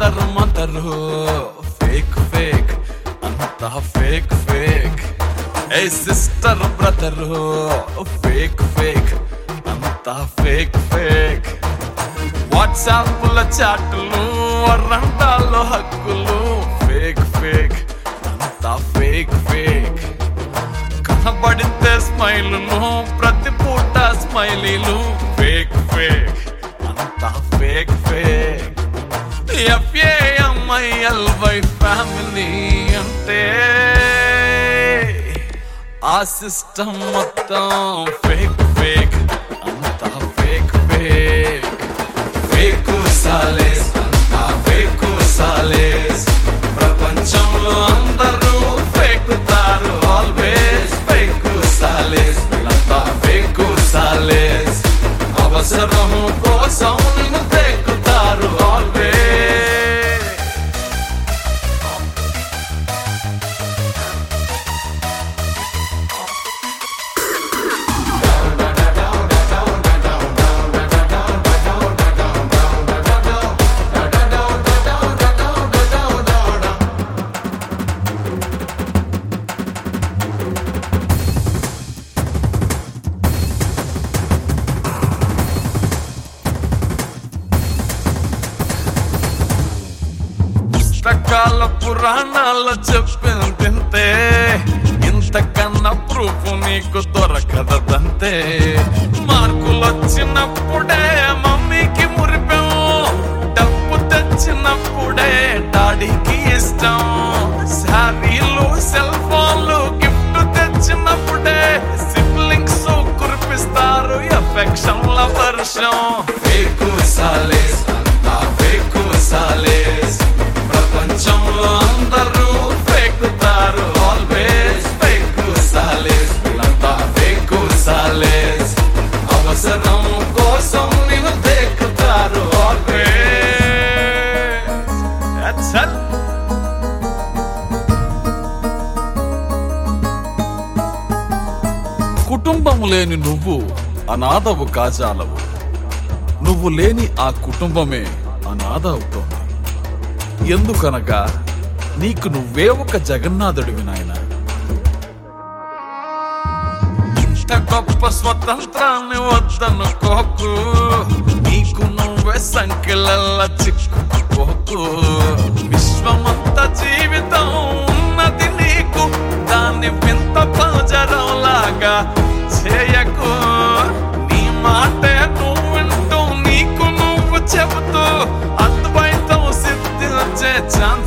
అందరు మందరు fake fake అంతా ఫేక్ ఫేక్ ఏ సిస్టర్ బ్రదరు ఫేక్ ఫేక్ అంతా ఫేక్ ఫేక్ వాట్సాప్ల చాట్లు వరండాలో హక్కులు ఫేక్ ఫేక్ అంతా ఫేక్ ఫేక్ కనబడితే స్మైలులు ప్రతి పూట స్మైలీలు ఫేక్ ఫేక్ అంతా ఫేక్ ఫేక్ ఎఫ్ఏఎంఐఎల్వై ఫ్యామిలీ అంటే ఆ సిస్టమ్ మొత్తం ఫేక్ ఫేక్ అంతా ఫేక్ ఫేక్ ఫేక్ సాలేస్ అంతా ఫేక్ సాలేస్ ప్రపంచంలో అందరూ ఫేకుతారు ఆల్వేస్ ఫేక్ సాలేస్ వీళ్ళంతా ఫేక్ సాలేస్ అవసరం కోసం నిన్ను ఫేకుతారు ఆల్వేస్ పుస్తకాల పురాణాల చెప్పిందంతే ఇంతకన్నా ప్రూఫ్ నీకు దొరకదంతే మార్కులు వచ్చినప్పుడే మమ్మీకి మురిపాం డబ్బు తెచ్చినప్పుడే డాడీకి ఇష్టం శారీలు సెల్ ఫోన్లు గిఫ్ట్ తెచ్చినప్పుడే సిబ్లింగ్స్ కురిపిస్తారు ఎఫెక్షన్ల వర్షం ఫేకు సాలేస్ అంతా ఫేకు సాలేస్ ప్రపంచంలో అందరూ ఫేకుతారు ఆల్వేస్ ఫేకు సాలేస్ వీళ్ళంతా ఫేకు సాలేస్ అవసరం కోసం నేను దేకుతారు ఆల్వేస్ That's it. కుటుంబం లేని నువ్వు అనాథవు కాజాలవు నువ్వు లేని ఆ కుటుంబమే అనాథ అవుతోంది ఎందుకనగా నీకు నువ్వే ఒక జగన్నాథుడివి నాయన ఇంత గొప్ప స్వతంత్రాన్ని వద్దనుకోకు నీకు నువ్వే సంఖ్యలల్లా చిక్కుకోకు విశ్వమంత జీవితం ఉన్నది నీకు దాన్ని వింత పంజరంలాగా చేయకు నీ మాటే నువ్వు వింటూ నీకు నువ్వు చెబుతూ అద్వైతం సిద్ధించే ఛాన్స్